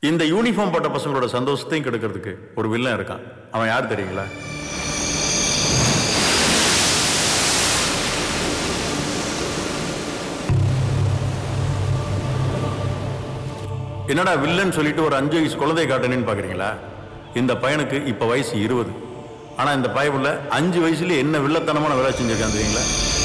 இந்த யூனிஃபார்ம் போட்ட பசங்களோட சந்தோஷத்தையும் கெடுக்கிறதுக்கு ஒரு வில்லன் இருக்கான் அவன் யார் தெரியுங்களா என்னடா வில்லன் சொல்லிட்டு ஒரு அஞ்சு வயசு குழந்தை காட்டணும்னு பாக்குறீங்களா இந்த பையனுக்கு இப்ப வயசு இருபது ஆனா இந்த பயப்புல அஞ்சு வயசுல என்ன வில்லத்தனமான வேலை செஞ்சிருக்கான் தெரியுங்களா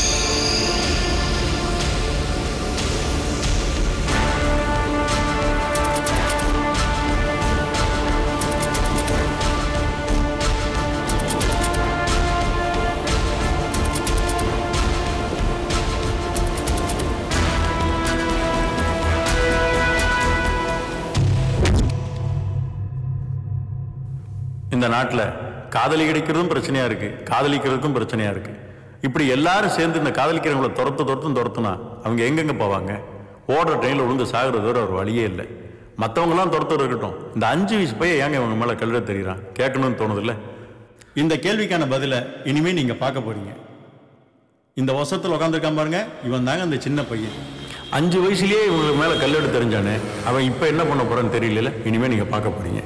இந்த நாட்டில் காதலி கிடைக்கிறதும் பிரச்சனையா இருக்கு காதலிக்கிறதுக்கும் பிரச்சனையா இருக்கு இப்படி எல்லாரும் சேர்ந்து இந்த காதலிக்கிறவங்களை துரத்து துரத்தும் துரத்துனா அவங்க எங்கெங்க போவாங்க ஓடுற ட்ரெயினில் விழுந்து சாகிறது வேற ஒரு வழியே இல்லை மற்றவங்களாம் துரத்து இருக்கட்டும் இந்த அஞ்சு வயசு பையன் ஏங்க இவங்க மேலே கழுத தெரியுறான் கேட்கணும்னு தோணுதில்ல இந்த கேள்விக்கான பதிலை இனிமே நீங்க பார்க்க போறீங்க இந்த வருஷத்தில் உட்காந்துருக்கான் பாருங்க இவன் தாங்க அந்த சின்ன பையன் அஞ்சு வயசுலயே இவங்க மேல கல்லெடு தெரிஞ்சானே அவன் இப்ப என்ன பண்ண போறான்னு தெரியல இனிமே நீங்க பார்க்க போறீங்க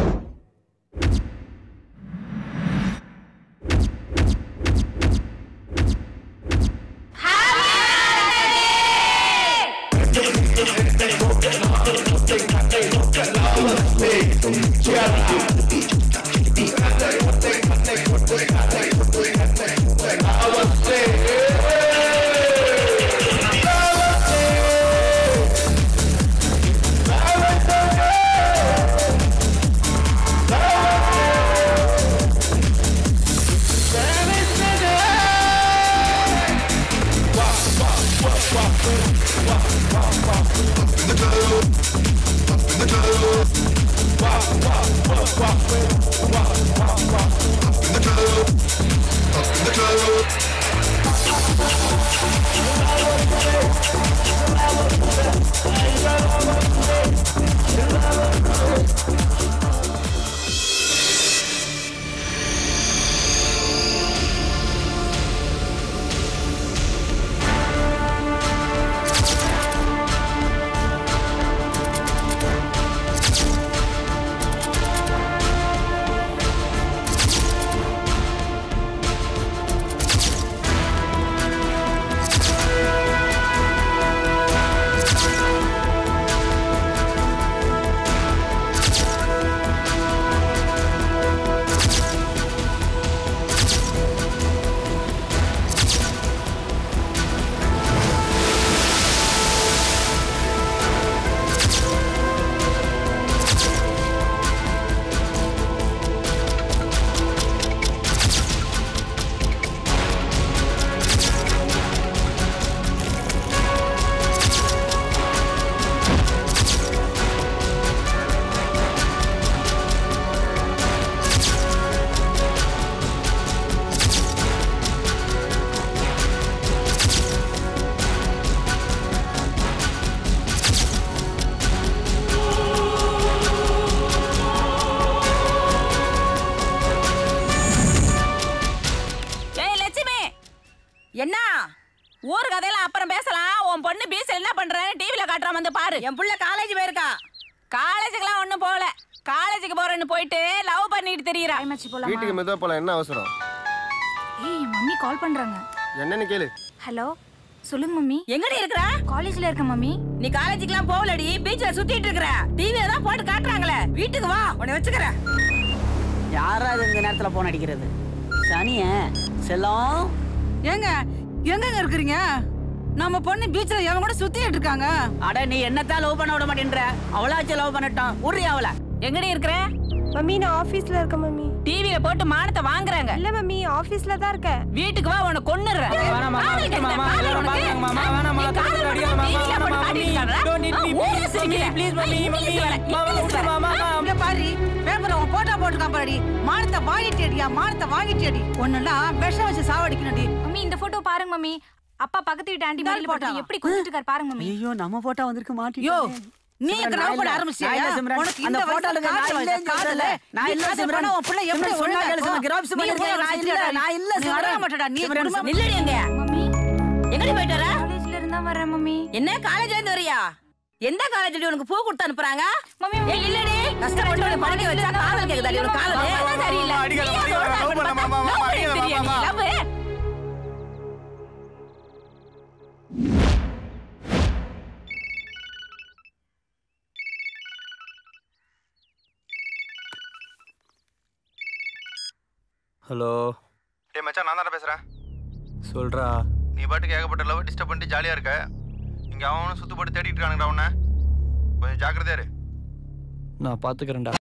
ஏய் லட்சுமி என்ன ஊர் கதையெல்லாம் அப்புறம் பேசலாம் உன் பொண்ணு பீச்சில் என்ன பண்றேன்னு டிவில காட்டுறான் வந்து பாரு என் புள்ள காலேஜ் போயிருக்கா காலேஜுக்குலாம் ஒண்ணும் போகல காலேஜுக்கு போறேன்னு போயிட்டு லவ் பண்ணிட்டு தெரியறா வீட்டுக்கு மெதுவா போலாம் என்ன அவசரம் ஏய் என் மம்மி கால் பண்றாங்க என்னன்னு கேளு ஹலோ சொல்லுங்க மம்மி எங்கடி இருக்கற காலேஜ்ல இருக்க மம்மி நீ காலேஜுக்குலாம் போகலடி பீச்ல சுத்திட்டு இருக்கற டிவில தான் போட்டு காட்டுறாங்களே வீட்டுக்கு வா உன்னை வச்சுக்கிறேன் யாராவது இந்த நேரத்துல போன் அடிக்கிறது சனிய செல்லம் ஏங்க எங்கங்க இருக்கிறீங்க நம்ம பொண்ணு பீச்ல எவன் கூட சுத்திட்டு இருக்காங்க அட நீ என்னத்தான் லவ் பண்ண விட மாட்டேன்ற அவளாச்சும் லவ் பண்ணட்டும் உரி அவள எங்கடி இருக்கிற மம்மி நான் ஆபீஸ்ல இருக்கேன் மம்மி டிவில போட்டு மானத்தை வாங்குறாங்க இல்ல மம்மி ஆபீஸ்ல தான் இருக்கேன் வீட்டுக்கு வா உன்னை கொன்னுறேன் வேணாம் மாமா, காதல் விட்டு மாமா, காதல் எல்லாரும் உனக்கு? பாக்குறாங்க மாமா, வேணாம் மாமா, நீ காதல் தடுக்க பண்ணா மாமா, டிவில போட்டு மாமா, காட்டிட்டு மம்மி, இருக்காங்களா? don't hit me, ஊரே please, சிரிக்கிற. Mummy, please, mummy, English mummy, வேற, மாமா, இங்கிலீஷ் விட்டு வேற. மாமா, இங்க பாரு பேப்பர்ல உன் போட்டோ போட்டுக்கான் பாருடி மானத்தை வாங்கிட்டேடியா மானத்தை வாங்கிட்டேடி ஒன்னெல்லாம் விஷம் வச்சு சாவடிக்கணும்டி மம்மி இந்த போட்டோ பாருங்க மம்மி அப்பா பக்கத்து வீட்டு ஆண்டி இந்தாள் மடியில போட்டு போட்டாவா? எப்படி குதிச்சிட்டு இருக்காரு பாருங்க மம்மி ஐயோ நம்ம போட்டோ வந்திருக்கு மாட்டி யோ நீ கிரவ் பண்ண ஆரம்பிச்சியா உனக்கு இந்த போட்டோல வயசுல நான் காதல் இல்ல காதல் நான் இல்ல காதல் சிம்ரன் பண்ணா உன் பிள்ளை எப்படி சிம்ரன் சொன்னா ஒழுங்கா கேளு சிம்ரன் இருக்கும்? கிராப்ஸ் நீ பண்ணிருக்கேன் நான் இல்ல நான் இல்ல நீ அடங்க மாட்டடா நீ சிம்ரன், குடும்பம் நில்லடி எங்க மம்மி எங்கடி போயிட்டு வர காலேஜ்ல இருந்தா வரேன் மம்மி என்ன காலேஜ்ல இருந்து வரியா எந்த காலேஜ்ல உனக்கு பூ கொடுத்து அனுப்புறாங்க மம்மி, ஏய், இல்லடி கஷ்டப்பட்டு உன்னை படிக்க வச்சா காதல் கேக்குதாடி உனக்கு காதல் அதான் சரியில்லை அடிக்காத, நீ அடிக்காத, அதோட love பண்ண, அப்படி மாமா, மாமா, love அடிக்காத, தெரியும் நீ, மாமா. love. ஹலோ டேய் மச்சான் நான் தானே பேசுறேன் சொல்றா நீ பாட்டுக்கு ஏகப்பட்ட லவ் டிஸ்டர்ப் பண்ணிட்டு ஜாலியா இருக்க இங்க அவனும் சுத்து போட்டு தேடிட்டு இருக்கானுங்கடா உன்னை கொஞ்சம் ஜாக்கிரதையா இரு நான் பாத்துக்கிறேன்டா